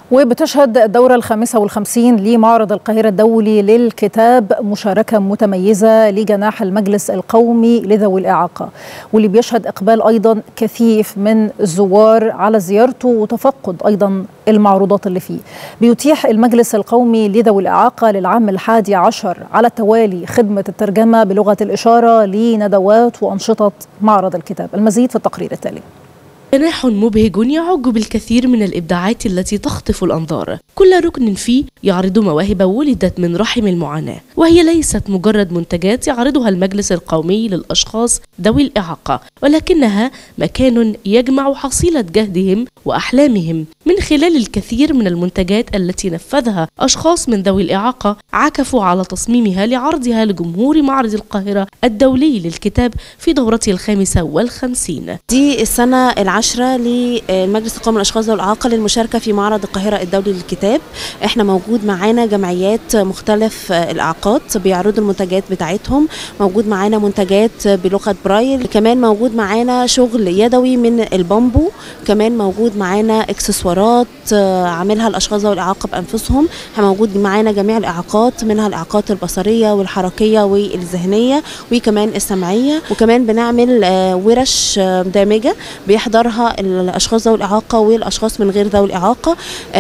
وبتشهد الدورة الخامسة والخمسين لمعرض القاهرة الدولي للكتاب مشاركة متميزة لجناح المجلس القومي لذوي الإعاقة واللي بيشهد إقبال أيضا كثيف من الزوار على زيارته وتفقد أيضا المعروضات اللي فيه بيتيح المجلس القومي لذوي الإعاقة للعام الحادي عشر على التوالي خدمة الترجمة بلغة الإشارة لندوات وأنشطة معرض الكتاب المزيد في التقرير التالي جناح مبهج يعج بالكثير من الإبداعات التي تخطف الأنظار كل ركن فيه يعرض مواهب ولدت من رحم المعاناة وهي ليست مجرد منتجات يعرضها المجلس القومي للأشخاص ذوي الإعاقة ولكنها مكان يجمع حصيلة جهدهم وأحلامهم من خلال الكثير من المنتجات التي نفذها أشخاص من ذوي الإعاقة عكفوا على تصميمها لعرضها لجمهور معرض القاهرة الدولي للكتاب في دورته الخامسة والخمسين دي السنة العاشرة للمجلس القومي للأشخاص ذوي الإعاقة للمشاركة في معرض القاهرة الدولي للكتاب احنا موجود معانا جمعيات مختلف الإعاقات بيعرضوا المنتجات بتاعتهم موجود معانا منتجات بلغة برايل كمان موجود معانا شغل يدوي من البامبو كمان موجود معانا اكسسوارات عاملها الأشخاص ذوي الإعاقة بأنفسهم موجود معانا جميع الإعاقات منها الإعاقات البصرية والحركية والذهنية وكمان السمعية وكمان بنعمل ورش دامجة بيحضرها الاشخاص ذوي الاعاقه والاشخاص من غير ذوي الاعاقه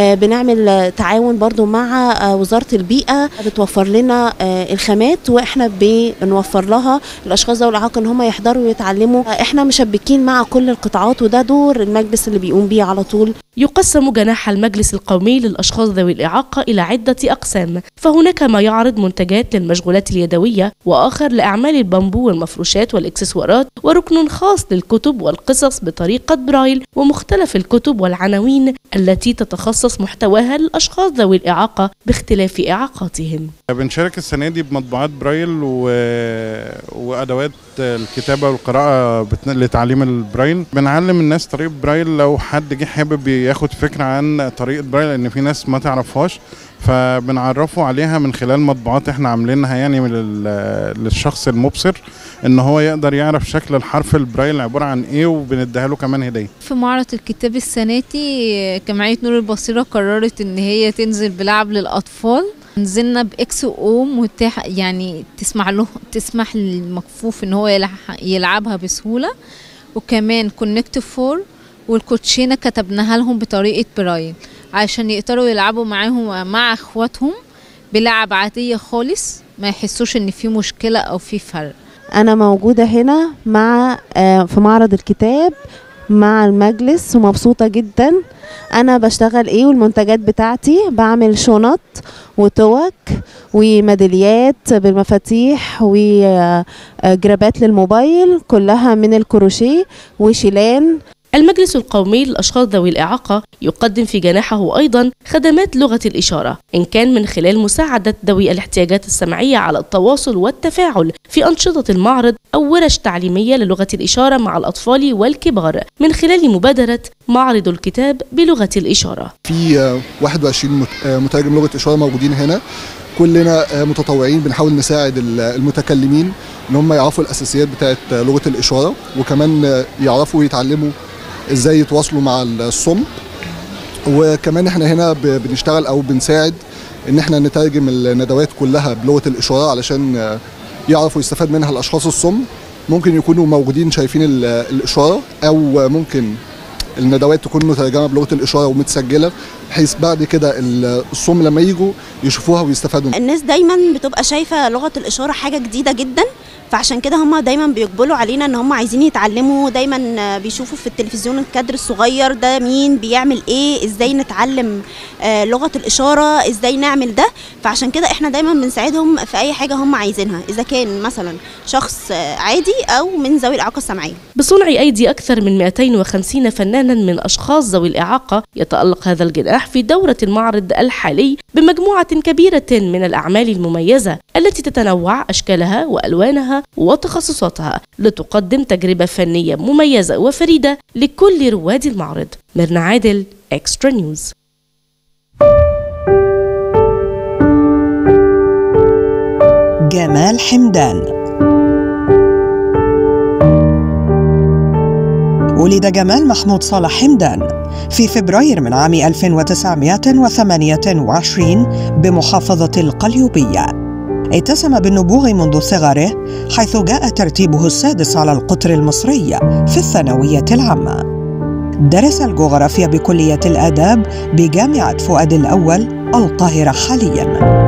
بنعمل تعاون برضو مع وزاره البيئه بتوفر لنا الخامات واحنا بنوفر لها الاشخاص ذوي الاعاقه ان هم يحضروا ويتعلموا احنا مشبكين مع كل القطاعات وده دور المجلس اللي بيقوم بيه على طول يقسم جناح المجلس القومي للأشخاص ذوي الإعاقة إلى عدة أقسام فهناك ما يعرض منتجات للمشغولات اليدوية وآخر لأعمال البامبو والمفروشات والإكسسوارات وركن خاص للكتب والقصص بطريقة برايل ومختلف الكتب والعناوين التي تتخصص محتواها للأشخاص ذوي الإعاقة باختلاف إعاقاتهم بنشارك السنة دي بمطبوعات برايل و... وأدوات الكتابة والقراءة بت... لتعليم البرايل بنعلم الناس طريقة برايل لو حد جه حابب ياخد فكرة عن طريقة برايل لأن في ناس ما تعرفهاش فبنعرفه عليها من خلال مطبوعات احنا عاملينها يعني من للشخص المبصر ان هو يقدر يعرف شكل الحرف البرايل عباره عن ايه وبنديها له كمان هديه في معرض الكتاب السنه دي جمعيه نور البصيره قررت ان هي تنزل بلعب للاطفال نزلنا باكس او متاح يعني تسمح له تسمح للمكفوف ان هو يلعبها بسهوله وكمان كونكت فور والكوتشينه كتبناها لهم بطريقه برايل عشان يقدروا يلعبوا معاهم مع اخواتهم بلعب عاديه خالص ما يحسوش ان في مشكله او في فرق انا موجوده هنا مع في معرض الكتاب مع المجلس ومبسوطة جدا أنا بشتغل إيه والمنتجات بتاعتي بعمل شنط وتوك وميداليات بالمفاتيح وجرابات للموبايل كلها من الكروشيه وشيلان المجلس القومي للأشخاص ذوي الإعاقة يقدم في جناحه أيضا خدمات لغة الإشارة إن كان من خلال مساعدة ذوي الاحتياجات السمعية على التواصل والتفاعل في أنشطة المعرض أو ورش تعليمية للغة الإشارة مع الأطفال والكبار من خلال مبادرة معرض الكتاب بلغة الإشارة في 21 مترجم لغة إشارة موجودين هنا كلنا متطوعين بنحاول نساعد المتكلمين ان هم يعرفوا الاساسيات بتاعه لغه الاشاره وكمان يعرفوا يتعلموا ازاي يتواصلوا مع الصم وكمان احنا هنا بنشتغل او بنساعد ان احنا نترجم الندوات كلها بلغه الاشاره علشان يعرفوا يستفاد منها الاشخاص الصم ممكن يكونوا موجودين شايفين الاشاره او ممكن الندوات تكون مترجمه بلغه الاشاره ومتسجله بحيث بعد كده الصم لما يجوا يشوفوها ويستفادوا الناس دايما بتبقى شايفه لغه الاشاره حاجه جديده جدا فعشان كده هم دايما بيقبلوا علينا ان هم عايزين يتعلموا دايما بيشوفوا في التلفزيون الكادر الصغير ده مين بيعمل ايه ازاي نتعلم آه لغه الاشاره ازاي نعمل ده فعشان كده احنا دايما بنساعدهم في اي حاجه هم عايزينها اذا كان مثلا شخص عادي او من ذوي الاعاقه السمعيه بصنع ايدي اكثر من 250 فنانا من اشخاص ذوي الاعاقه يتالق هذا الجناح في دوره المعرض الحالي بمجموعه كبيره من الاعمال المميزه التي تتنوع اشكالها والوانها وتخصصاتها لتقدم تجربة فنية مميزة وفريدة لكل رواد المعرض ميرنا عادل اكسترا نيوز جمال حمدان ولد جمال محمود صالح حمدان في فبراير من عام 1928 بمحافظة القليوبية اتسم بالنبوغ منذ صغره حيث جاء ترتيبه السادس على القطر المصري في الثانوية العامة درس الجغرافيا بكلية الآداب بجامعة فؤاد الأول القاهرة حالياً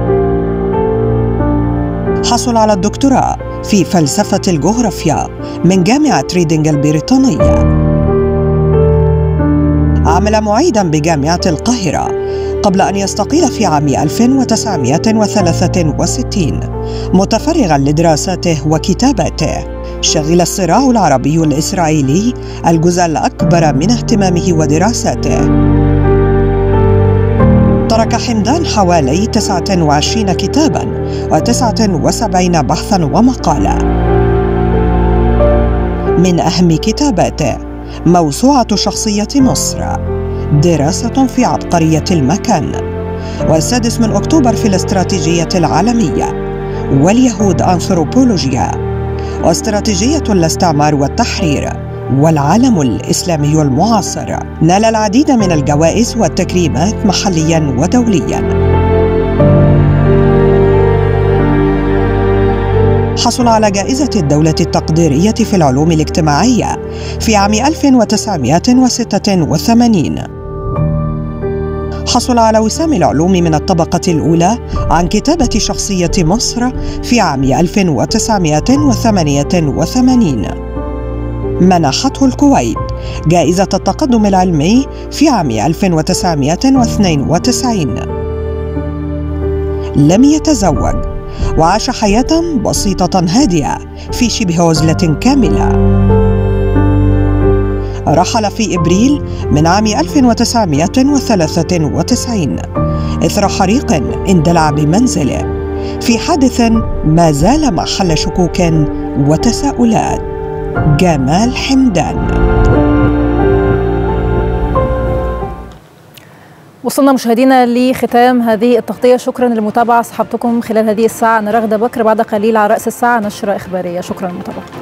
حصل على الدكتوراه في فلسفة الجغرافيا من جامعة ريدنج البريطانية عمل معيدا بجامعة القاهرة قبل أن يستقيل في عام 1963 متفرغا لدراساته وكتاباته شغل الصراع العربي الإسرائيلي الجزء الأكبر من اهتمامه ودراساته ترك حمدان حوالي 29 كتابا و79 بحثا ومقالا من أهم كتاباته موسوعة شخصية مصر دراسة في عبقرية المكان والسادس من أكتوبر في الاستراتيجية العالمية واليهود أنثروبولوجيا واستراتيجية الاستعمار والتحرير والعالم الإسلامي المعاصر نال العديد من الجوائز والتكريمات محليا ودوليا حصل على جائزة الدولة التقديرية في العلوم الاجتماعية في عام 1986 حصل على وسام العلوم من الطبقة الأولى عن كتابة شخصية مصر في عام 1988 منحته الكويت جائزة التقدم العلمي في عام 1992 لم يتزوج وعاش حياة بسيطة هادئة في شبه عزلة كاملة رحل في إبريل من عام 1993 إثر حريق اندلع بمنزله في حادث ما زال محل شكوك وتساؤلات جمال حمدان وصلنا مشاهدينا لختام هذه التغطية شكرا للمتابعة صحبتكم خلال هذه الساعة أنا راغدة بكر بعد قليل على رأس الساعة نشرة إخبارية شكرا للمتابعة